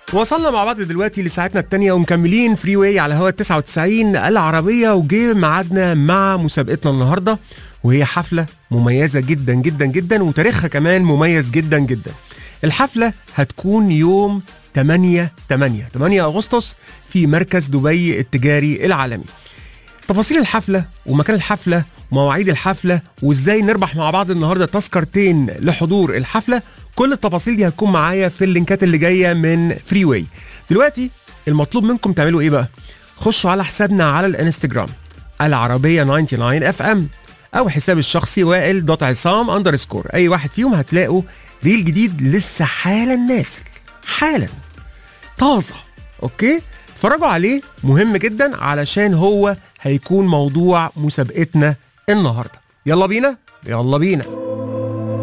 وصلنا مع بعض دلوقتي لساعتنا التانية ومكملين فري واي على هوا 99 العربية وجه ميعادنا مع مسابقتنا النهاردة وهي حفلة مميزة جدا جدا جدا وتاريخها كمان مميز جدا جدا الحفلة هتكون يوم 8 8 8 أغسطس في مركز دبي التجاري العالمي تفاصيل الحفلة ومكان الحفلة ومواعيد الحفلة وازاي نربح مع بعض النهارده تذكرتين لحضور الحفلة كل التفاصيل دي هتكون معايا في اللينكات اللي جاية من فري واي دلوقتي المطلوب منكم تعملوا ايه بقى خشوا على حسابنا على الانستجرام العربية 99 اف ام او حساب الشخصي وائل دوت عصام اندرسكور اي واحد فيهم هتلاقوا ريل جديد لسه حالا نازل حالا طازه اوكي اتفرجوا عليه مهم جدا علشان هو هيكون موضوع مسابقتنا النهارده يلا بينا يلا بينا